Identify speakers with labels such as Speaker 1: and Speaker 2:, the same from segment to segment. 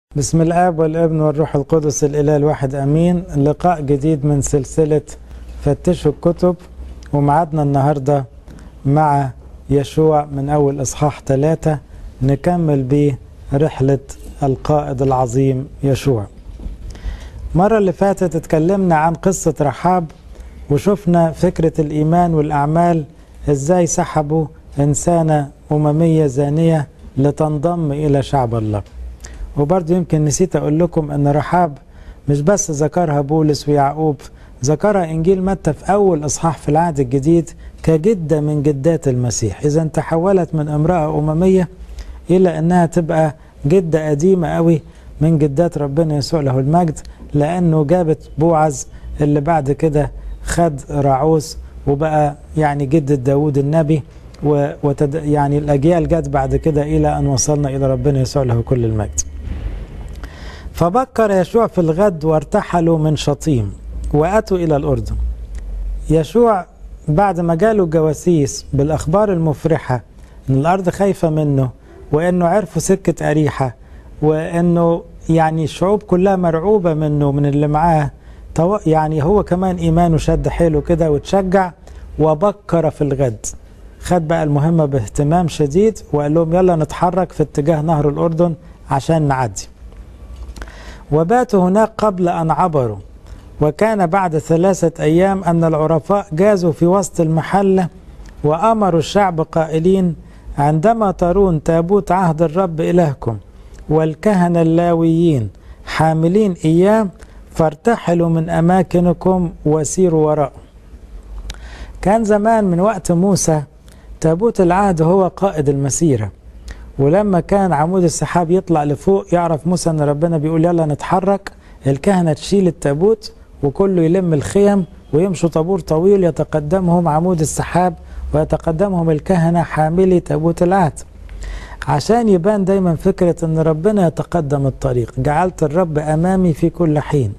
Speaker 1: بسم الاب والابن والروح القدس الاله الواحد امين لقاء جديد من سلسله فتشوا الكتب ومعادنا النهارده مع يشوع من اول اصحاح ثلاثه نكمل بيه رحله القائد العظيم يشوع. المره اللي فاتت اتكلمنا عن قصه رحاب وشفنا فكره الايمان والاعمال ازاي سحبوا انسانه امميه زانيه لتنضم الى شعب الله. وبرضه يمكن نسيت أقول لكم أن رحاب مش بس ذكرها بولس ويعقوب ذكرها إنجيل متى في أول إصحاح في العهد الجديد كجدة من جدات المسيح إذا تحولت من امرأة أممية إلى أنها تبقى جدة قديمة قوي من جدات ربنا يسوع له المجد لأنه جابت بوعز اللي بعد كده خد راعوس وبقى يعني جدة داود النبي وتد يعني الأجيال جت بعد كده إلى أن وصلنا إلى ربنا يسوع له كل المجد فبكر يشوع في الغد وارتحلوا من شطيم واتوا الى الاردن يشوع بعد ما جاله الجواسيس بالاخبار المفرحه ان الارض خايفه منه وانه عرفوا سكه اريحه وانه يعني الشعوب كلها مرعوبه منه من اللي معاه يعني هو كمان ايمانه شد حيله كده وتشجع وبكر في الغد خد بقى المهمه باهتمام شديد وقال لهم يلا نتحرك في اتجاه نهر الاردن عشان نعدي وباتوا هناك قبل أن عبروا وكان بعد ثلاثة أيام أن العرفاء جازوا في وسط المحلة وأمروا الشعب قائلين عندما ترون تابوت عهد الرب إلهكم والكهنة اللاويين حاملين إياه فارتحلوا من أماكنكم وسيروا وراء كان زمان من وقت موسى تابوت العهد هو قائد المسيره ولما كان عمود السحاب يطلع لفوق يعرف موسى ان ربنا بيقول يلا نتحرك الكهنه تشيل التابوت وكله يلم الخيم ويمشوا طابور طويل يتقدمهم عمود السحاب ويتقدمهم الكهنه حاملي تابوت العهد عشان يبان دايما فكره ان ربنا يتقدم الطريق جعلت الرب امامي في كل حين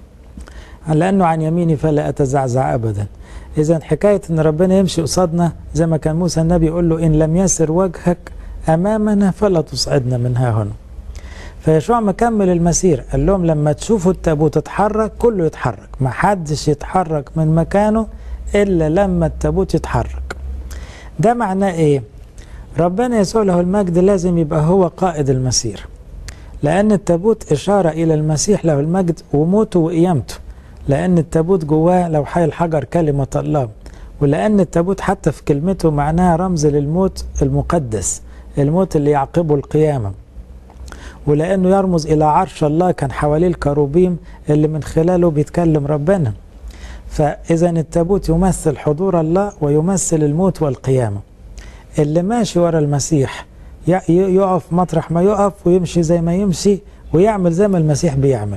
Speaker 1: لانه عن يميني فلا اتزعزع ابدا اذا حكايه ان ربنا يمشي قصادنا زي ما كان موسى النبي يقول له ان لم يسر وجهك أمامنا فلا تصعدنا من ها هنا فيشوع مكمل المسير قال لهم لما تشوفوا التابوت اتحرك كله يتحرك ما حدش يتحرك من مكانه إلا لما التابوت يتحرك ده معناه إيه ربنا يسوع له المجد لازم يبقى هو قائد المسير لأن التابوت إشارة إلى المسيح له المجد وموته وقيامته لأن التابوت جواه لوحي الحجر كلمة الله ولأن التابوت حتى في كلمته معناها رمز للموت المقدس الموت اللي يعقبه القيامة ولأنه يرمز إلى عرش الله كان حواليه الكروبيم اللي من خلاله بيتكلم ربنا فإذا التابوت يمثل حضور الله ويمثل الموت والقيامة اللي ماشي ورا المسيح يقف مطرح ما يقف ويمشي زي ما يمشي ويعمل زي ما المسيح بيعمل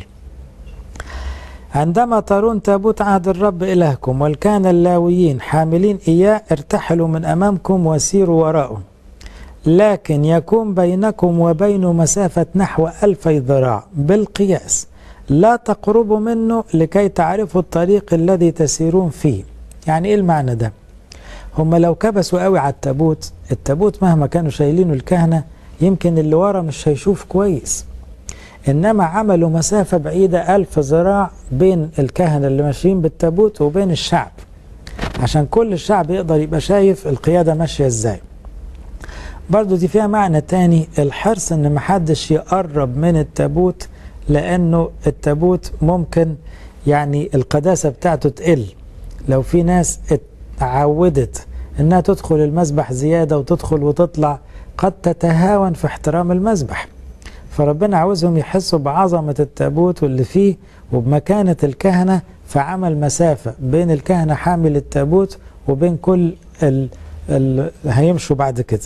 Speaker 1: عندما ترون تابوت عهد الرب إلهكم والكان اللاويين حاملين إياه ارتحلوا من أمامكم وسيروا وراءه لكن يكون بينكم وبينه مسافة نحو ألفي ذراع بالقياس لا تقربوا منه لكي تعرفوا الطريق الذي تسيرون فيه يعني إيه المعنى ده هم لو كبسوا قوي على التابوت التابوت مهما كانوا شايلينه الكهنة يمكن اللي ورا مش هيشوف كويس إنما عملوا مسافة بعيدة ألف ذراع بين الكهنة اللي ماشيين بالتابوت وبين الشعب عشان كل الشعب يقدر يبقى شايف القيادة ماشية ازاي برضو دي فيها معنى تاني الحرص ان محدش يقرب من التابوت لانه التابوت ممكن يعني القداسة بتاعته تقل لو في ناس اتعودت انها تدخل المسبح زيادة وتدخل وتطلع قد تتهاون في احترام المسبح فربنا عاوزهم يحسوا بعظمة التابوت واللي فيه وبمكانة الكهنة فعمل مسافة بين الكهنة حامل التابوت وبين كل ال ال هيمشوا بعد كده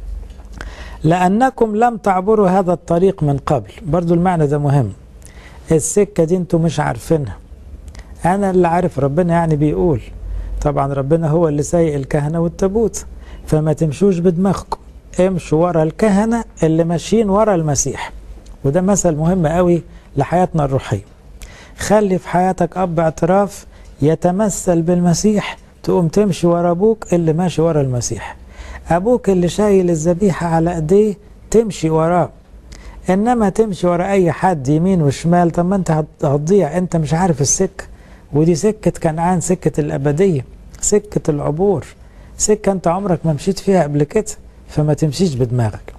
Speaker 1: لأنكم لم تعبروا هذا الطريق من قبل برضو المعنى ده مهم السكة دي انتم مش عارفينها أنا اللي عارف ربنا يعني بيقول طبعا ربنا هو اللي سايق الكهنة والتابوت فما تمشوش بدماغكم امشوا ورا الكهنة اللي ماشيين ورا المسيح وده مثل مهم قوي لحياتنا الروحية خلي في حياتك أب اعتراف يتمثل بالمسيح تقوم تمشي ورا أبوك اللي ماشي ورا المسيح أبوك اللي شايل الذبيحة على إيديه تمشي وراه انما تمشي ورا اي حد يمين وشمال طب ما انت هتضيع انت مش عارف السكه ودي سكه كنعان سكه الابديه سكه العبور سكه انت عمرك ما مشيت فيها قبل كده فما تمشيش بدماغك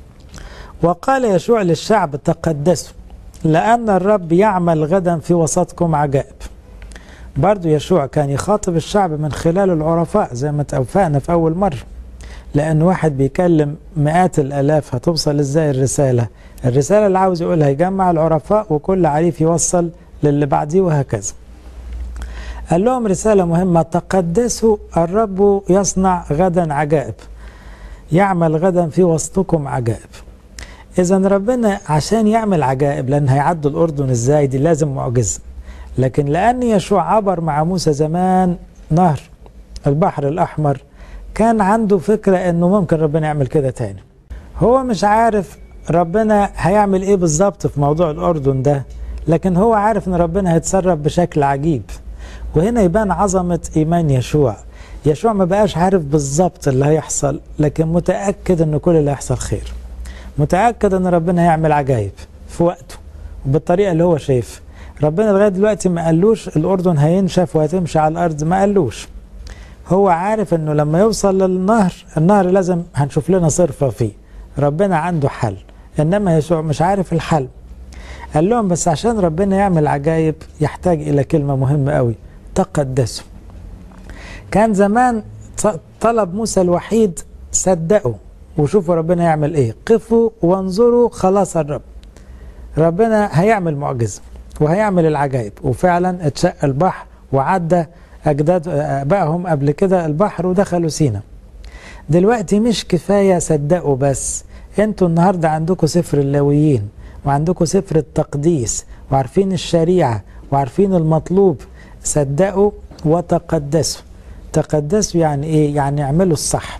Speaker 1: وقال يشوع للشعب تقدسوا لأن الرب يعمل غدا في وسطكم عجائب برضو يشوع كان يخاطب الشعب من خلال العرفاء زي ما توفقنا في أول مرة لأن واحد بيكلم مئات الآلاف هتوصل إزاي الرسالة الرسالة اللي عاوز يقولها يجمع العرفاء وكل عريف يوصل للي بعديه وهكذا قال لهم رسالة مهمة تقدسوا الرب يصنع غدا عجائب يعمل غدا في وسطكم عجائب إذا ربنا عشان يعمل عجائب لأن هيعدوا الأردن إزاي دي لازم معجزة لكن لأن يشوع عبر مع موسى زمان نهر البحر الأحمر كان عنده فكرة أنه ممكن ربنا يعمل كده تاني هو مش عارف ربنا هيعمل إيه بالظبط في موضوع الأردن ده لكن هو عارف أن ربنا هيتصرف بشكل عجيب وهنا يبان عظمة إيمان يشوع يشوع ما بقاش عارف بالظبط اللي هيحصل لكن متأكد أن كل اللي هيحصل خير متأكد أن ربنا هيعمل عجائب في وقته وبالطريقة اللي هو شايف ربنا لغاية دلوقتي ما قالوش الأردن هينشف وهتمشي على الأرض ما قالوش هو عارف أنه لما يوصل للنهر النهر لازم هنشوف لنا صرفة فيه ربنا عنده حل إنما يسوع مش عارف الحل قال لهم بس عشان ربنا يعمل عجائب يحتاج إلى كلمة مهمة قوي تقدسوا كان زمان طلب موسى الوحيد صدقوا وشوفوا ربنا يعمل ايه قفوا وانظروا خلاص الرب ربنا هيعمل معجزة وهيعمل العجائب وفعلا اتشق البحر وعدى أجداد آبائهم قبل كده البحر ودخلوا سينا دلوقتي مش كفاية صدقوا بس انتوا النهاردة عندكم سفر اللاويين وعندكم سفر التقديس وعارفين الشريعة وعارفين المطلوب صدقوا وتقدسوا تقدسوا يعني ايه يعني اعملوا الصح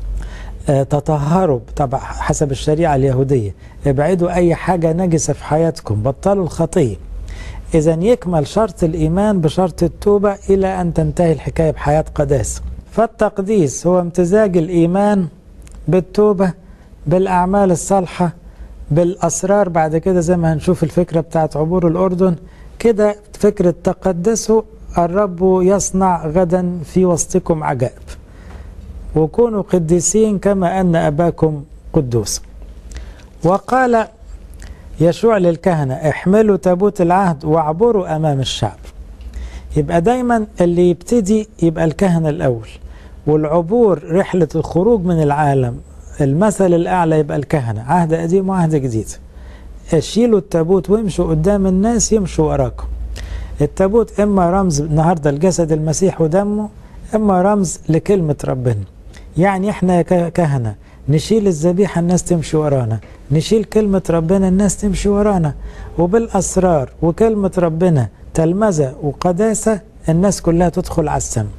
Speaker 1: تطهروا طبعا حسب الشريعة اليهودية ابعدوا أي حاجة نجسة في حياتكم بطلوا الخطية إذا يكمل شرط الإيمان بشرط التوبة إلى أن تنتهي الحكاية بحياة قداسة فالتقديس هو امتزاج الإيمان بالتوبة بالأعمال الصالحة بالأسرار بعد كده زي ما هنشوف الفكرة بتاعت عبور الأردن كده فكرة تقدسوا الرب يصنع غدا في وسطكم عجائب وكونوا قديسين كما أن أباكم قدوس وقال يشوع للكهنة احملوا تابوت العهد واعبروا أمام الشعب يبقى دايما اللي يبتدي يبقى الكهنة الأول والعبور رحلة الخروج من العالم المثل الأعلى يبقى الكهنة عهد قديم وعهد جديد شيلوا التابوت وامشوا قدام الناس يمشوا وراكم التابوت إما رمز النهاردة الجسد المسيح ودمه إما رمز لكلمة ربنا يعني احنا كهنة نشيل الذبيحة الناس تمشي ورانا نشيل كلمة ربنا الناس تمشي ورانا وبالأسرار وكلمة ربنا تلمذة وقداسة الناس كلها تدخل على السماء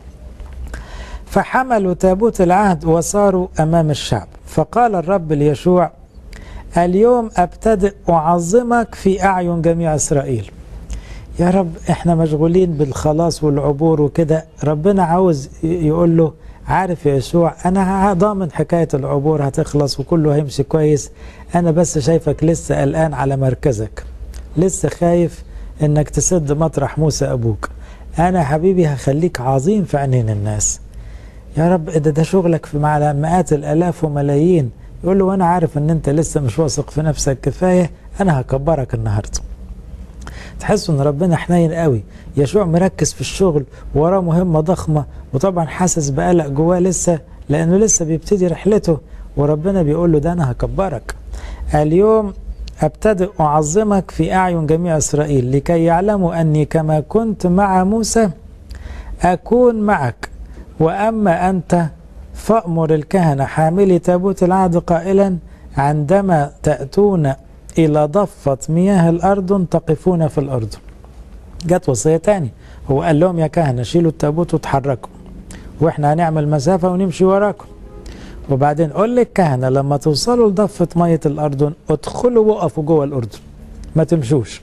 Speaker 1: فحملوا تابوت العهد وصاروا أمام الشعب فقال الرب ليشوع اليوم أبتدئ أعظمك في أعين جميع إسرائيل يا رب احنا مشغولين بالخلاص والعبور وكده ربنا عاوز يقول له عارف يا يسوع انا ضامن حكايه العبور هتخلص وكله هيمشي كويس انا بس شايفك لسه قلقان على مركزك لسه خايف انك تسد مطرح موسى ابوك انا حبيبي هخليك عظيم في عينين الناس يا رب ده ده شغلك في مع مئات الالاف وملايين يقول له وانا عارف ان انت لسه مش واثق في نفسك كفايه انا هكبرك النهارده تحسوا ان ربنا حنين قوي يشوع مركز في الشغل وراه مهمة ضخمة وطبعا حاسس بقلق جواه لسه لانه لسه بيبتدي رحلته وربنا بيقول له ده انا هكبرك اليوم ابتدئ اعظمك في اعين جميع اسرائيل لكي يعلموا اني كما كنت مع موسى اكون معك واما انت فامر الكهنه حاملي تابوت العهد قائلا عندما تاتون إلى ضفة مياه الأردن تقفون في الأردن جت وصية تاني هو قال لهم يا كهنة شيلوا التابوت وتحركوا وإحنا هنعمل مسافة ونمشي وراكم وبعدين قول للكهنة لما توصلوا لضفة مية الأردن ادخلوا وقفوا جوه الأردن ما تمشوش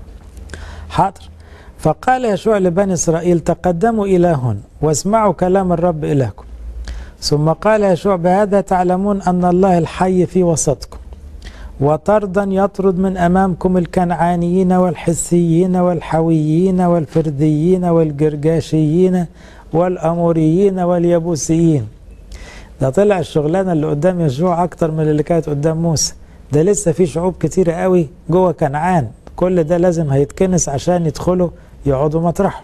Speaker 1: حاضر فقال يشوع لبني إسرائيل تقدموا إلى هنا واسمعوا كلام الرب إلهكم ثم قال يشوع بهذا تعلمون أن الله الحي في وسطكم وطردا يطرد من أمامكم الكنعانيين والحسيين والحويين والفرديين والجرجاشيين والأموريين واليبوسيين ده طلع الشغلانة اللي قدام يشوع أكتر من اللي كانت قدام موسى ده لسه في شعوب كتيرة قوي جوه كنعان كل ده لازم هيتكنس عشان يدخلوا يقعدوا مطرحه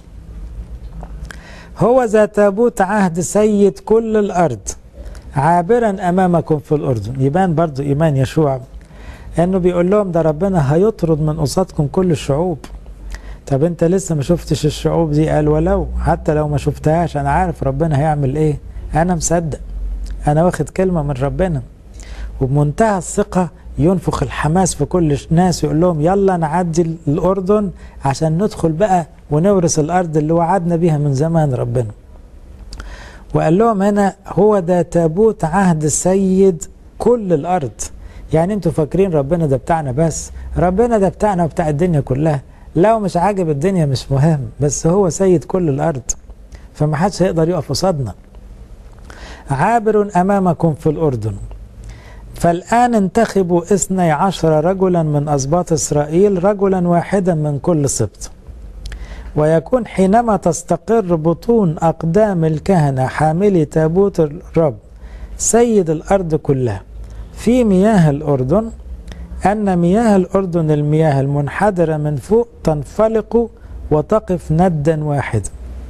Speaker 1: هو ذا تابوت عهد سيد كل الأرض عابرا أمامكم في الأردن يبان برضو إيمان يشوع أنه بيقول لهم ده ربنا هيطرد من قصادكم كل الشعوب طب انت لسه ما شفتش الشعوب دي قال ولو حتى لو ما شفتهاش انا عارف ربنا هيعمل ايه انا مصدق انا واخد كلمه من ربنا وبمنتهى الثقه ينفخ الحماس في كل الناس يقول لهم يلا نعدي الاردن عشان ندخل بقى ونورث الارض اللي وعدنا بيها من زمان ربنا وقال لهم هنا هو ده تابوت عهد السيد كل الارض يعني انتوا فاكرين ربنا ده بتاعنا بس ربنا ده بتاعنا وبتاع الدنيا كلها لو مش عاجب الدنيا مش مهم بس هو سيد كل الارض فما حدش هيقدر يقف قصادنا عابر امامكم في الاردن فالآن انتخبوا اثني عشر رجلا من أسباط إسرائيل رجلا واحدا من كل سبط ويكون حينما تستقر بطون أقدام الكهنة حاملي تابوت الرب سيد الأرض كلها في مياه الأردن أن مياه الأردن المياه المنحدرة من فوق تنفلق وتقف ندا واحدا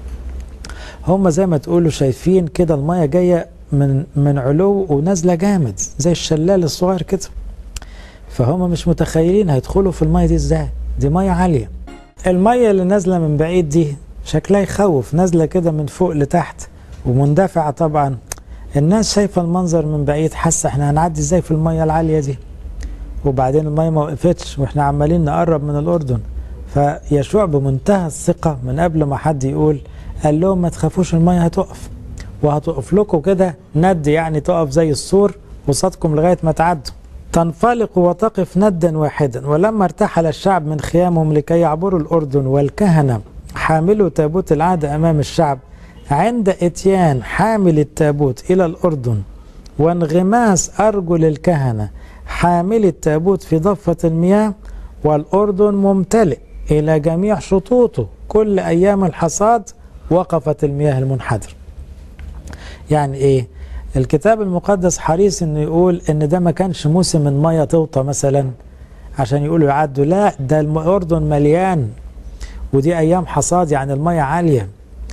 Speaker 1: هم زي ما تقولوا شايفين كده المية جاية من من علو ونازله جامد زي الشلال الصغير كده فهم مش متخيلين هيدخلوا في الميه دي ازاي دي ميه عاليه الميه اللي نازله من بعيد دي شكلها يخوف نازله كده من فوق لتحت ومندفعه طبعا الناس شايفه المنظر من بعيد حاسه احنا هنعدي ازاي في الميه العاليه دي وبعدين الميه ما وقفتش واحنا عمالين نقرب من الاردن فيشوع بمنتهى الثقه من قبل ما حد يقول قال لهم ما تخافوش الميه هتقف وهتقف لكم كده ند يعني تقف زي السور قصادكم لغايه ما تعدوا تنفلق وتقف ندا واحدا ولما ارتحل الشعب من خيامهم لكي يعبروا الاردن والكهنه حاملوا تابوت العهد امام الشعب عند اتيان حامل التابوت الى الاردن وانغماس ارجل الكهنه حامل التابوت في ضفه المياه والاردن ممتلئ الى جميع شطوطه كل ايام الحصاد وقفت المياه المنحدره يعني ايه الكتاب المقدس حريص انه يقول ان ده ما كانش موسم الميه توطى مثلا عشان يقولوا يعدوا لا ده الاردن مليان ودي ايام حصاد يعني الميه عاليه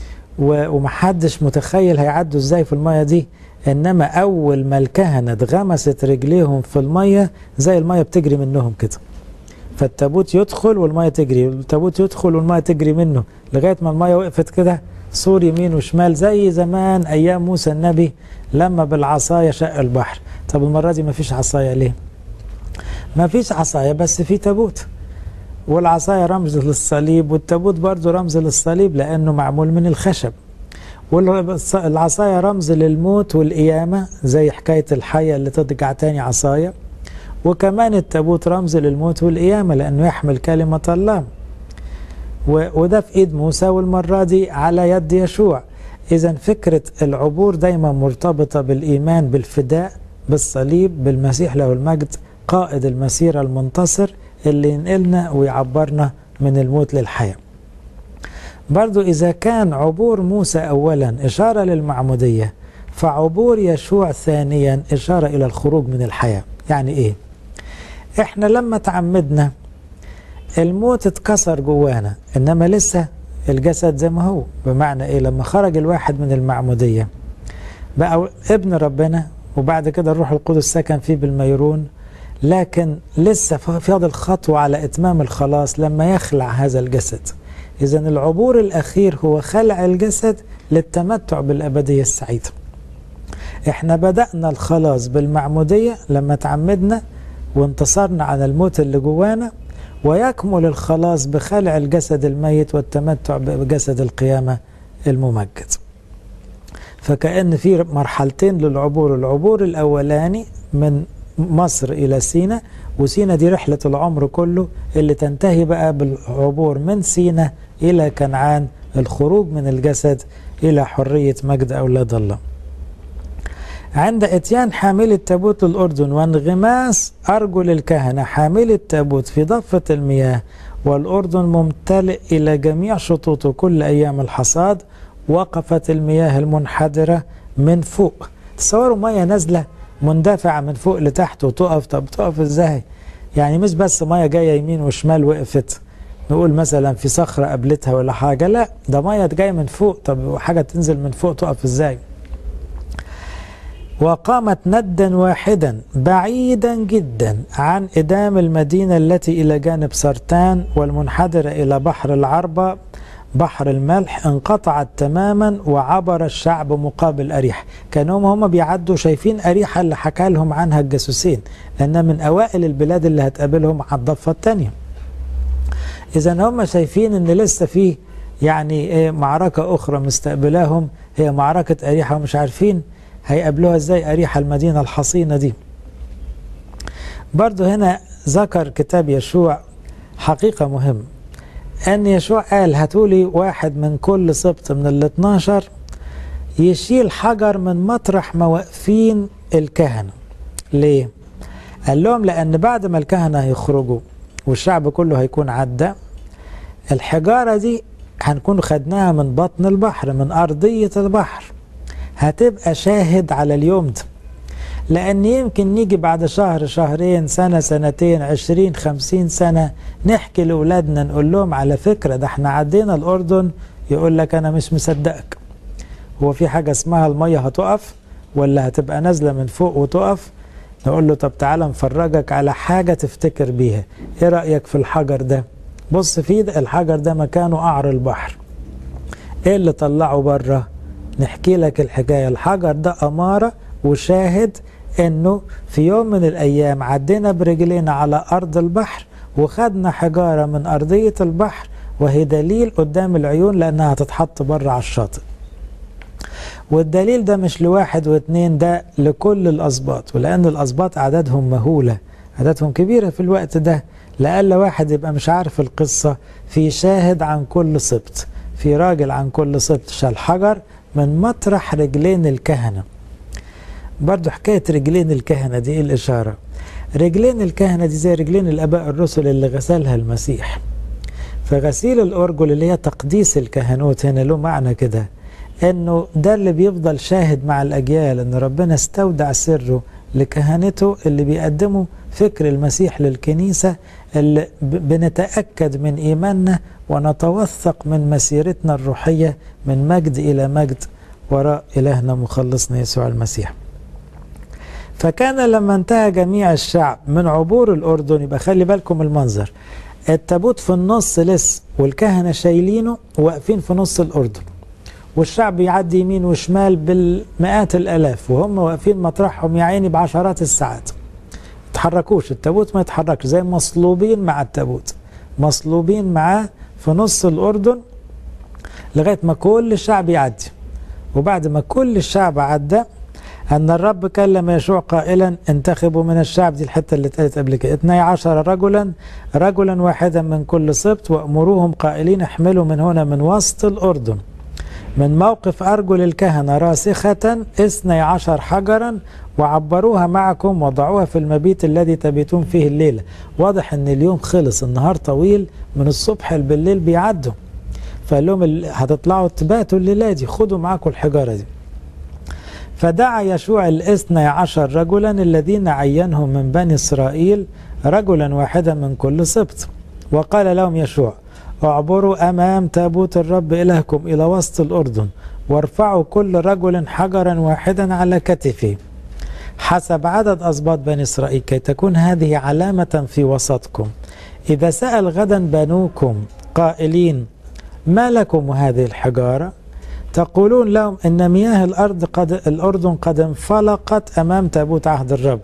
Speaker 1: ومحدش متخيل هيعدوا ازاي في الميه دي انما اول ما الكهنه اتغمست رجليهم في الميه زي الميه بتجري منهم كده فالتابوت يدخل والميه تجري والتابوت يدخل والميه تجري منه لغايه ما الميه وقفت كده سور يمين وشمال زي زمان ايام موسى النبي لما بالعصايه شق البحر طب المره دي ما فيش عصايه ليه ما فيش عصايه بس في تابوت والعصايه رمز للصليب والتابوت برضه رمز للصليب لانه معمول من الخشب والعصايه رمز للموت والقيامه زي حكايه الحيه اللي ترجع تاني عصايه وكمان التابوت رمز للموت والقيامه لانه يحمل كلمه الله وده في ايد موسى والمره دي على يد يشوع اذا فكره العبور دايما مرتبطه بالايمان بالفداء بالصليب بالمسيح له المجد قائد المسيره المنتصر اللي ينقلنا ويعبرنا من الموت للحياه برضو اذا كان عبور موسى اولا اشاره للمعموديه فعبور يشوع ثانيا اشاره الى الخروج من الحياه يعني ايه احنا لما تعمدنا الموت اتكسر جوانا انما لسه الجسد زي ما هو بمعنى ايه لما خرج الواحد من المعمودية بقى ابن ربنا وبعد كده الروح القدس سكن فيه بالميرون لكن لسه فاضل خطوة على إتمام الخلاص لما يخلع هذا الجسد إذا العبور الأخير هو خلع الجسد للتمتع بالأبدية السعيدة احنا بدأنا الخلاص بالمعمودية لما تعمدنا وانتصرنا على الموت اللي جوانا ويكمل الخلاص بخلع الجسد الميت والتمتع بجسد القيامة الممجد فكأن في مرحلتين للعبور العبور الأولاني من مصر إلى سينا وسينا دي رحلة العمر كله اللي تنتهي بقى بالعبور من سينا إلى كنعان الخروج من الجسد إلى حرية مجد أولاد الله عند اتيان حامل التابوت للأردن وانغماس أرجل الكهنة حامل التابوت في ضفة المياه والأردن ممتلئ إلى جميع شطوطه كل أيام الحصاد وقفت المياه المنحدرة من فوق تصوروا مية نازلة مندفعة من فوق لتحت وتقف طب تقف ازاي يعني مش بس مية جاية يمين وشمال وقفت نقول مثلا في صخرة قابلتها ولا حاجة لا ده مية جاية من فوق طب حاجة تنزل من فوق تقف ازاي وقامت ندا واحدا بعيدا جدا عن إدام المدينة التي إلى جانب سرتان والمنحدرة إلى بحر العربة بحر الملح انقطعت تماما وعبر الشعب مقابل أريح كانوا هم بيعدوا شايفين أريحة اللي حكى لهم عنها الجاسوسين لأنها من أوائل البلاد اللي هتقابلهم على الضفة الثانية إذا هم شايفين إن لسه في يعني معركة أخرى مستقبلاهم هي معركة أريحة ومش عارفين هيقابلوها ازاي أريحة المدينة الحصينة دي برضو هنا ذكر كتاب يشوع حقيقة مهمة أن يشوع قال هاتولي واحد من كل سبط من ال 12 يشيل حجر من مطرح ما واقفين الكهنة ليه؟ قال لهم لأن بعد ما الكهنة هيخرجوا والشعب كله هيكون عدى الحجارة دي هنكون خدناها من بطن البحر من أرضية البحر هتبقى شاهد على اليوم ده لأن يمكن نيجي بعد شهر شهرين سنة سنتين عشرين خمسين سنة نحكي لأولادنا نقول لهم على فكرة ده احنا عدينا الأردن يقول لك أنا مش مصدقك هو في حاجة اسمها المية هتقف ولا هتبقى نازلة من فوق وتقف نقول له طب تعالى نفرجك على حاجة تفتكر بيها ايه رأيك في الحجر ده بص فيه ده الحجر ده مكانه قعر البحر ايه اللي طلعه بره نحكي لك الحكاية الحجر ده أمارة وشاهد انه في يوم من الايام عدينا برجلينا على ارض البحر وخدنا حجارة من ارضية البحر وهي دليل قدام العيون لانها هتتحط بره على الشاطئ والدليل ده مش لواحد واثنين ده لكل الاسباط ولان الاسباط عددهم مهولة عددهم كبيرة في الوقت ده لألا واحد يبقى مش عارف القصة في شاهد عن كل سبط في راجل عن كل سبط شال حجر من مطرح رجلين الكهنه برضو حكاية رجلين الكهنة دي ايه الإشارة رجلين الكهنة دي زي رجلين الآباء الرسل اللي غسلها المسيح فغسيل الأرجل اللي هي تقديس الكهنوت هنا له معنى كده انه ده اللي بيفضل شاهد مع الأجيال ان ربنا استودع سره لكهنته اللي بيقدموا فكر المسيح للكنيسة اللي بنتأكد من إيماننا ونتوثق من مسيرتنا الروحية من مجد إلى مجد وراء إلهنا مخلصنا يسوع المسيح فكان لما انتهى جميع الشعب من عبور الأردن يبقى خلي بالكم المنظر التابوت في النص لسه والكهنة شايلينه واقفين في نص الأردن والشعب يعدي يمين وشمال بالمئات الآلاف وهم واقفين مطرحهم يا عيني بعشرات الساعات يتحركوش التابوت ما يتحركش زي مصلوبين مع التابوت مصلوبين معاه في نص الأردن لغاية ما كل الشعب يعدي وبعد ما كل الشعب عدى أن الرب كلم يشوع قائلا انتخبوا من الشعب دي الحتة اللي اتقالت قبل كده 12 رجلا رجلا واحدا من كل سبط وأمروهم قائلين احملوا من هنا من وسط الأردن من موقف أرجل الكهنة راسخة اثني عشر حجرا وعبروها معكم وضعوها في المبيت الذي تبيتون فيه الليلة واضح ان اليوم خلص النهار طويل من الصبح بالليل بيعدوا فقال لهم هتطلعوا تباتوا الليلة دي خدوا معاكم الحجارة دي فدعا يشوع الاثني عشر رجلا الذين عينهم من بني إسرائيل رجلا واحدا من كل سبط وقال لهم يشوع اعبروا أمام تابوت الرب إلهكم إلى وسط الأردن وارفعوا كل رجل حجرا واحدا على كتفه حسب عدد أسباط بني إسرائيل كي تكون هذه علامة في وسطكم إذا سأل غدا بنوكم قائلين ما لكم هذه الحجارة تقولون لهم إن مياه الأرض قد الأردن قد انفلقت أمام تابوت عهد الرب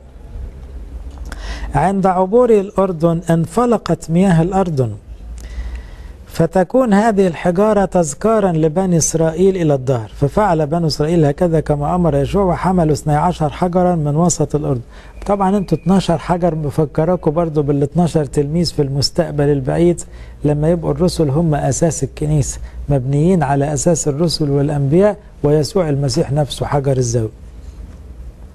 Speaker 1: عند عبور الأردن انفلقت مياه الأردن فتكون هذه الحجارة تذكارا لبني إسرائيل إلى الدهر ففعل بني إسرائيل هكذا كما أمر يشوع وحملوا 12 حجرا من وسط الأردن طبعا انتوا 12 حجر مفكراكم برضو بال 12 تلميذ في المستقبل البعيد لما يبقوا الرسل هم أساس الكنيسة مبنيين على أساس الرسل والأنبياء ويسوع المسيح نفسه حجر الزاوية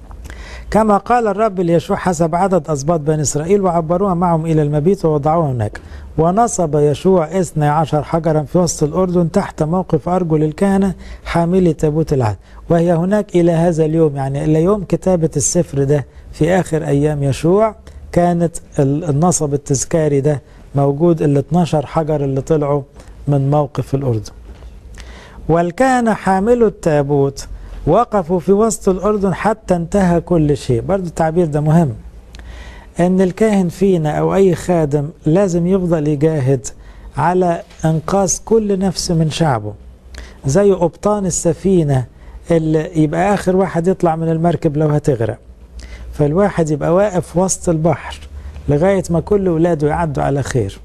Speaker 1: كما قال الرب ليشوع حسب عدد أسباط بني إسرائيل وعبروها معهم إلى المبيت ووضعوها هناك ونصب يشوع اثني عشر حجرا في وسط الأردن تحت موقف أرجل الكهنة حاملي تابوت العهد وهي هناك إلى هذا اليوم يعني إلى يوم كتابة السفر ده في آخر أيام يشوع كانت النصب التذكاري ده موجود ال 12 حجر اللي طلعوا من موقف الأردن والكهنة حاملوا التابوت وقفوا في وسط الأردن حتى انتهى كل شيء برضو التعبير ده مهم أن الكاهن فينا أو أي خادم لازم يفضل يجاهد على إنقاذ كل نفس من شعبه زي قبطان السفينة اللي يبقى آخر واحد يطلع من المركب لو هتغرق فالواحد يبقى واقف وسط البحر لغاية ما كل ولاده يعدوا على خير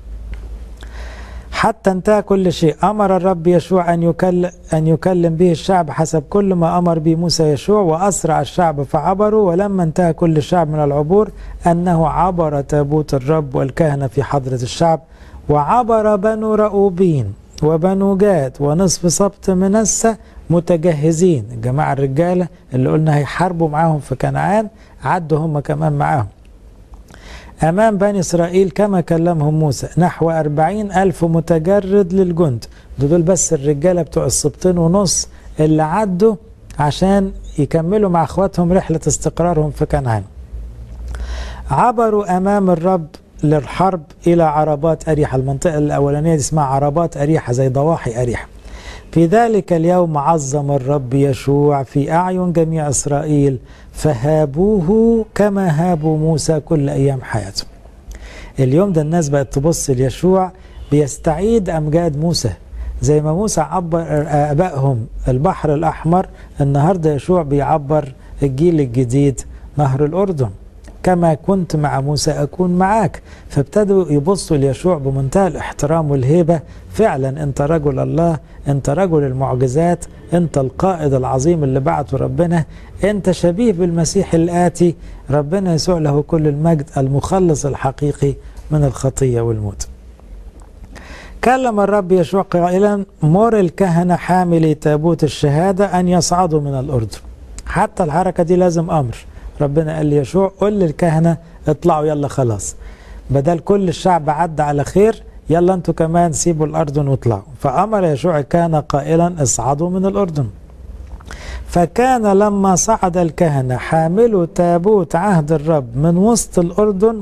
Speaker 1: حتى انتهى كل شيء أمر الرب يشوع أن يكلم, أن يكلم به الشعب حسب كل ما أمر به موسى يشوع وأسرع الشعب فعبروا ولما انتهى كل الشعب من العبور أنه عبر تابوت الرب والكهنة في حضرة الشعب وعبر بنو رؤوبين وبنو جاد ونصف سبط منسى متجهزين الجماعة الرجالة اللي قلنا هيحاربوا معاهم في كنعان عدوا هم كمان معاهم أمام بني إسرائيل كما كلمهم موسى نحو أربعين ألف متجرد للجند دول بس الرجالة بتوع السبطين ونص اللي عدوا عشان يكملوا مع أخواتهم رحلة استقرارهم في كنعان عبروا أمام الرب للحرب إلى عربات أريحة المنطقة الأولانية دي اسمها عربات أريحة زي ضواحي أريحة في ذلك اليوم عظم الرب يشوع في أعين جميع إسرائيل فهابوه كما هابوا موسى كل أيام حياته اليوم ده الناس بقت تبص ليشوع بيستعيد أمجاد موسى زي ما موسى عبر آبائهم البحر الأحمر النهاردة يشوع بيعبر الجيل الجديد نهر الأردن كما كنت مع موسى أكون معك فابتدوا يبصوا ليشوع بمنتهى الاحترام والهيبة فعلا أنت رجل الله أنت رجل المعجزات أنت القائد العظيم اللي بعته ربنا أنت شبيه بالمسيح الآتي ربنا يسوع له كل المجد المخلص الحقيقي من الخطية والموت كلم الرب يشوع قائلا مر الكهنة حاملي تابوت الشهادة أن يصعدوا من الأردن حتى الحركة دي لازم أمر ربنا قال لي يشوع قل للكهنة اطلعوا يلا خلاص بدل كل الشعب عدى على خير يلا انتوا كمان سيبوا الأردن واطلعوا فأمر يشوع الكهنة قائلا اصعدوا من الأردن فكان لما صعد الكهنة حاملوا تابوت عهد الرب من وسط الأردن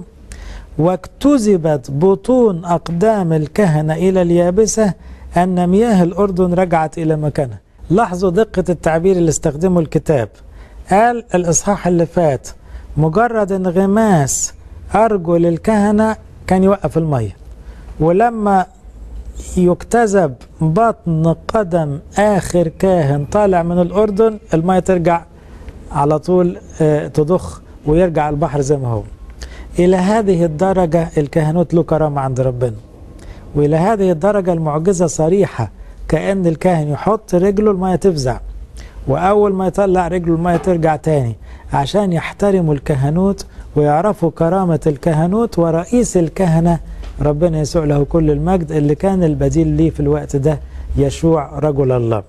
Speaker 1: واكتذبت بطون أقدام الكهنة إلى اليابسة أن مياه الأردن رجعت إلى مكانها لاحظوا دقة التعبير اللي استخدمه الكتاب قال الإصحاح اللي فات مجرد انغماس أرجل الكهنة كان يوقف المية ولما يكتذب بطن قدم آخر كاهن طالع من الأردن المية ترجع على طول تضخ ويرجع البحر زي ما هو إلى هذه الدرجة الكهنوت له كرامة عند ربنا وإلى هذه الدرجة المعجزة صريحة كأن الكاهن يحط رجله المية تفزع وأول ما يطلع رجله المية ترجع تاني عشان يحترموا الكهنوت ويعرفوا كرامة الكهنوت ورئيس الكهنة ربنا يسوع له كل المجد اللي كان البديل ليه في الوقت ده يشوع رجل الله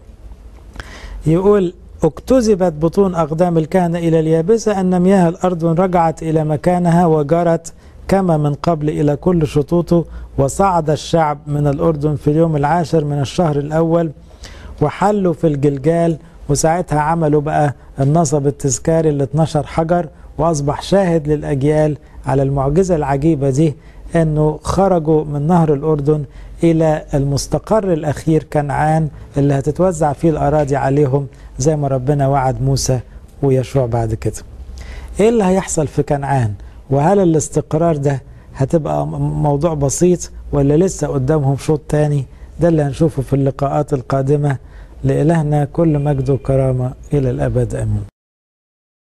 Speaker 1: يقول اكتذبت بطون أقدام الكهنة إلى اليابسة أن مياه الأرض رجعت إلى مكانها وجرت كما من قبل إلى كل شطوطه وصعد الشعب من الأردن في اليوم العاشر من الشهر الأول وحلوا في الجلجال وساعتها عملوا بقى النصب التذكاري ال 12 حجر واصبح شاهد للاجيال على المعجزه العجيبه دي انه خرجوا من نهر الاردن الى المستقر الاخير كنعان اللي هتتوزع فيه الاراضي عليهم زي ما ربنا وعد موسى ويشوع بعد كده. ايه اللي هيحصل في كنعان؟ وهل الاستقرار ده هتبقى موضوع بسيط ولا لسه قدامهم شوط تاني؟ ده اللي هنشوفه في اللقاءات القادمه لإلهنا كل مجد وكرامة إلى الأبد آمين